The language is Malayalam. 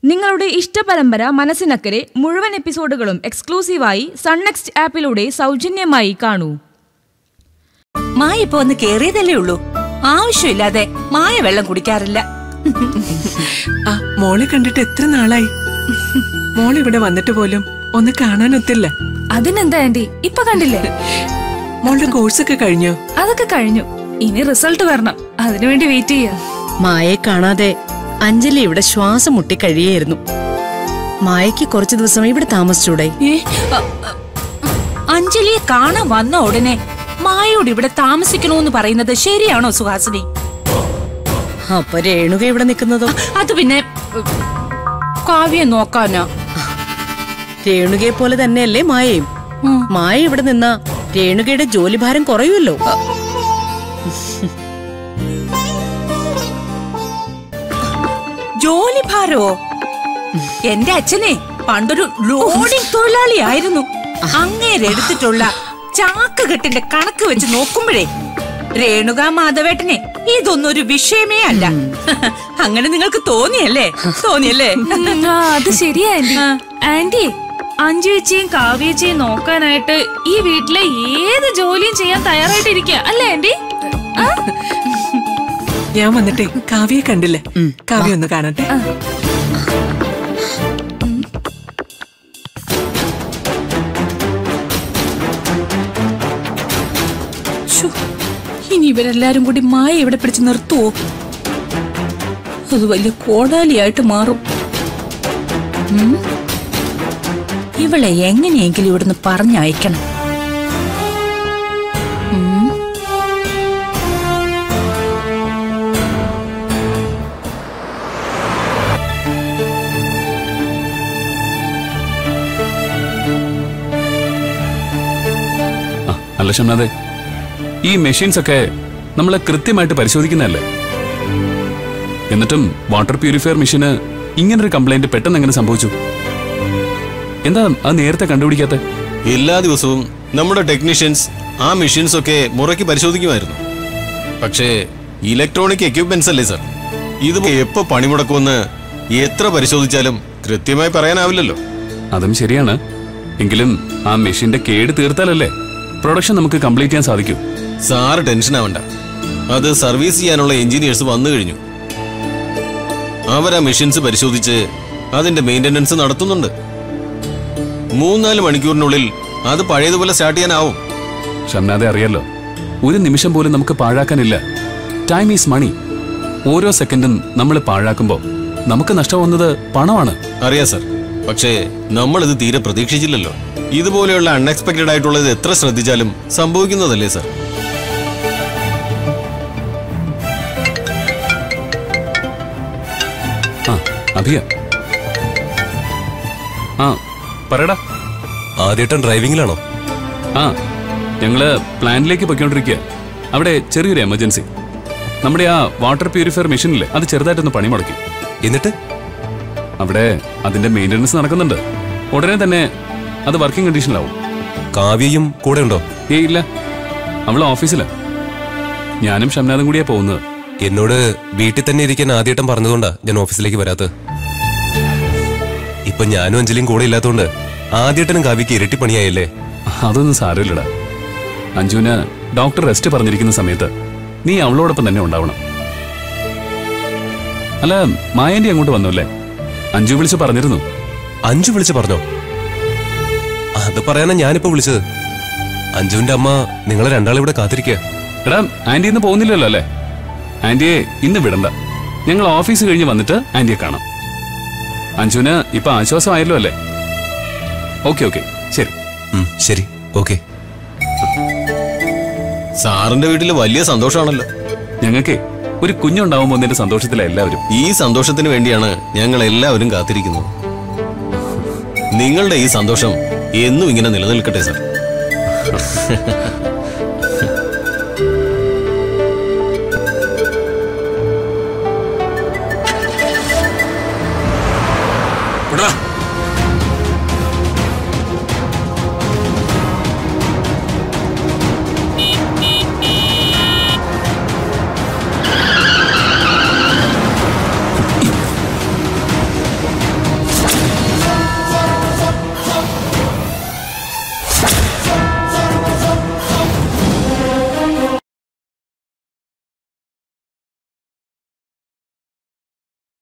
നിങ്ങളുടെ ഇഷ്ടപരമ്പര മനസ്സിനക്കരെ മുഴുവൻ എപ്പിസോഡുകളും എക്സ്ക്ലൂസീവായി സൺനെക്സ്റ്റ് ആപ്പിലൂടെ സൗജന്യമായി കാണൂ മായ ഇപ്പൊ ഒന്ന് കേറിയതല്ലേ ഉള്ളൂ ആവശ്യമില്ലാതെ മായ വെള്ളം കുടിക്കാറില്ല ആ മോളെ കണ്ടിട്ട് എത്ര നാളായി മോൾ ഇവിടെ വന്നിട്ട് പോലും ഒന്ന് കാണാനൊത്തില്ല അതിനെന്താ ആന്റി ഇപ്പൊ കണ്ടില്ലേ മോളുടെ കോഴ്സൊക്കെ കഴിഞ്ഞോ അതൊക്കെ കഴിഞ്ഞു ഇനി റിസൾട്ട് വരണം അതിനുവേണ്ടി വെയിറ്റ് ചെയ്യാം മായയെ കാണാതെ അഞ്ജലി ഇവിടെ ശ്വാസം മുട്ടി കഴിയായിരുന്നു മായയ്ക്ക് കുറച്ചു ദിവസം ഇവിടെ താമസിച്ചൂടെ ഏ, അ, അ, അഞ്ജലിയെ കാണാൻ വന്ന ഉടനെ മായോട് ഇവിടെ താമസിക്കണോന്ന് പറയുന്നത് ശരിയാണോ സുഹാസിനി അപ്പൊ രേണുക ഇവിടെ നിൽക്കുന്നതോ അത് പിന്നെ ഉം, കാവ്യം നോക്കാനാ രേണുകയെ പോലെ തന്നെയല്ലേ മായയും ഉം. മായ ഇവിടെ നിന്ന രേണുകയുടെ ജോലിഭാരം കുറയുമല്ലോ ജോലി ഭാരോ എന്റെ അച്ഛനെ പണ്ടൊരു ലോഡിംഗ് തൊഴിലാളിയായിരുന്നു അങ്ങേരെടുത്തിട്ടുള്ള ചാക്കുകെട്ടിന്റെ കണക്ക് വെച്ച് നോക്കുമ്പോഴേ രേണുക മാധവേട്ടനെ ഇതൊന്നും ഒരു വിഷയമേ അല്ല അങ്ങനെ നിങ്ങൾക്ക് തോന്നിയല്ലേ തോന്നിയല്ലേ ഉം, ആ, അത് ശരിയാ ആന്റി ആ. ആന്റി അഞ്ചുവച്ചിയും കാവ്യച്ചിയും നോക്കാനായിട്ട് ഈ വീട്ടിലെ ഏത് ജോലിയും ചെയ്യാൻ തയ്യാറായിട്ടിരിക്കുക അല്ലേ ആന്റി ആ? ഞാൻ വന്നിട്ടേ കാവ്യെ കണ്ടില്ല കാവ്യ ഒന്ന് കാണട്ടെ ശ്ശോ, ഇനി ഇവരെല്ലാരും കൂടി മായ ഇവിടെ പിടിച്ച് നിർത്തുവോ അത് വലിയ കോടാലിയായിട്ട് മാറും ഉം? ഇവളെ എങ്ങനെയെങ്കിലും ഇവിടുന്ന് പറഞ്ഞയക്കണം ഉം? ആ, അല്ല ഷംനാഥെ ഈ മെഷീൻസ് ഒക്കെ നമ്മളെ കൃത്യമായിട്ട് പരിശോധിക്കുന്നതല്ലേ എന്നിട്ടും വാട്ടർ പ്യൂരിഫയർ മെഷീന് ഇങ്ങനൊരു കംപ്ലൈന്റ് പെട്ടെന്ന് എങ്ങനെ സംഭവിച്ചു എന്താ അത് നേരത്തെ കണ്ടുപിടിക്കാത്തെ എല്ലാ ദിവസവും നമ്മുടെ ടെക്നീഷ്യൻസ് ആ മെഷീൻസ് ഒക്കെ മുറയ്ക്ക് പരിശോധിക്കുമായിരുന്നു പക്ഷേ ഇലക്ട്രോണിക് എക്യുപ്മെന്റ്സ് അല്ലേ സർ ഇത് എപ്പോ പണിമുടക്കുമെന്ന് എത്ര പരിശോധിച്ചാലും കൃത്യമായി പറയാനാവില്ലല്ലോ അതും ശരിയാണ് എങ്കിലും ആ മെഷീന്റെ കേട് തീർത്താലല്ലേ പ്രൊഡക്ഷൻ നമുക്ക് കംപ്ലീറ്റ് ചെയ്യാൻ സാധിക്കൂ സാറ് ടെൻഷൻ ആവണ്ട അത് സർവീസ് ചെയ്യാനുള്ള എഞ്ചിനീയേഴ്സ് വന്നു കഴിഞ്ഞു അവരാ മെഷീൻസ് പരിശോധിച്ച് അതിന്റെ മെയിന്റനൻസ് നടത്തുന്നുണ്ട് മൂന്നാല് മണിക്കൂറിനുള്ളിൽ അത് പഴയതുപോലെ സ്റ്റാർട്ട് ചെയ്യാനാവും ഷംനാഥെ അറിയാലോ ഒരു നിമിഷം പോലും നമുക്ക് പാഴാക്കാനില്ല ടൈം ഈസ് മണി ഓരോ സെക്കൻഡും നമ്മൾ പാഴാക്കുമ്പോൾ നമുക്ക് നഷ്ടമാവുന്നത് പണമാണ് അറിയാം സർ പക്ഷേ നമ്മൾ ഇത് തീരെ പ്രതീക്ഷിച്ചില്ലല്ലോ ഇതുപോലെയുള്ള അൺഎക്സ്പെക്റ്റഡ് ആയിട്ടുള്ളത് എത്ര ശ്രദ്ധിച്ചാലും സംഭവിക്കുന്നതല്ലേ സർ ആ അഭിയ ആ പറയടാ ആദ്യട്ടൻ ഡ്രൈവിംഗിലാണോ ആ ഞങ്ങള് പ്ലാന്റിലേക്ക് പൊയ്ക്കൊണ്ടിരിക്കുക അവിടെ ചെറിയൊരു എമർജൻസി നമ്മുടെ ആ വാട്ടർ പ്യൂരിഫയർ മെഷീനില്ലേ അത് ചെറുതായിട്ടൊന്ന് പണി മുടക്കി എന്നിട്ട് അവിടെ അതിന്റെ മെയിൻ്റനൻസ് നടക്കുന്നുണ്ട് ഉടനെ തന്നെ അത് വർക്കിംഗ് കണ്ടീഷനിലാവും കാവ്യയും കൂടെ ഉണ്ടോ ഏ ഇല്ല അവൾ ഓഫീസിലാ ഞാനും ഷംനാഥും കൂടിയാ പോകുന്നത് എന്നോട് വീട്ടിൽ തന്നെ ഇരിക്കാൻ ആദ്യട്ടൻ പറഞ്ഞതുകൊണ്ടാ ഞാൻ ഓഫീസിലേക്ക് വരാത്തത് ഇപ്പൊ ഞാനും അഞ്ജലിയും കൂടെ ഇല്ലാത്തതുകൊണ്ട് ആദ്യട്ടനും കാവ്യക്ക് ഇരട്ടി പണിയായല്ലേ അതൊന്നും സാരമില്ലടാ അഞ്ജുവിന് ഡോക്ടർ റെസ്റ്റ് പറഞ്ഞിരിക്കുന്ന സമയത്ത് നീ അവളോടൊപ്പം തന്നെ ഉണ്ടാവണം അല്ല മായന്റെ അങ്ങോട്ട് വന്നല്ലേ അഞ്ജു വിളിച്ച് പറഞ്ഞിരുന്നു അഞ്ചു വിളിച്ച് പറഞ്ഞോ അത് പറയാനാ ഞാനിപ്പോ വിളിച്ചത് അഞ്ജുവിന്റെ അമ്മ നിങ്ങളെ രണ്ടാളും ഇവിടെ കാത്തിരിക്കുക എടാ ആന്റി ഇന്ന് പോകുന്നില്ലല്ലോ അല്ലേ ആന്റിയെ ഇന്ന് വിടണ്ട ഞങ്ങൾ ഓഫീസ് കഴിഞ്ഞ് വന്നിട്ട് ആന്റിയെ കാണാം അഞ്ജുവിന് ഇപ്പൊ ആശ്വാസമായല്ലോ അല്ലേ ഓക്കെ ഓക്കെ ശരി ശരി ഓക്കെ സാറിന്റെ വീട്ടിൽ വലിയ സന്തോഷമാണല്ലോ ഞങ്ങൾക്ക് ഒരു കുഞ്ഞുണ്ടാവുമ്പോൾ എന്നതിന്റെ സന്തോഷത്തിലാണ് എല്ലാവരും ഈ സന്തോഷത്തിന് വേണ്ടിയാണ് ഞങ്ങൾ എല്ലാവരും കാത്തിരിക്കുന്നത് നിങ്ങളുടെ ഈ സന്തോഷം എന്നും ഇങ്ങനെ നിലനിൽക്കട്ടെ സർ വിടടാ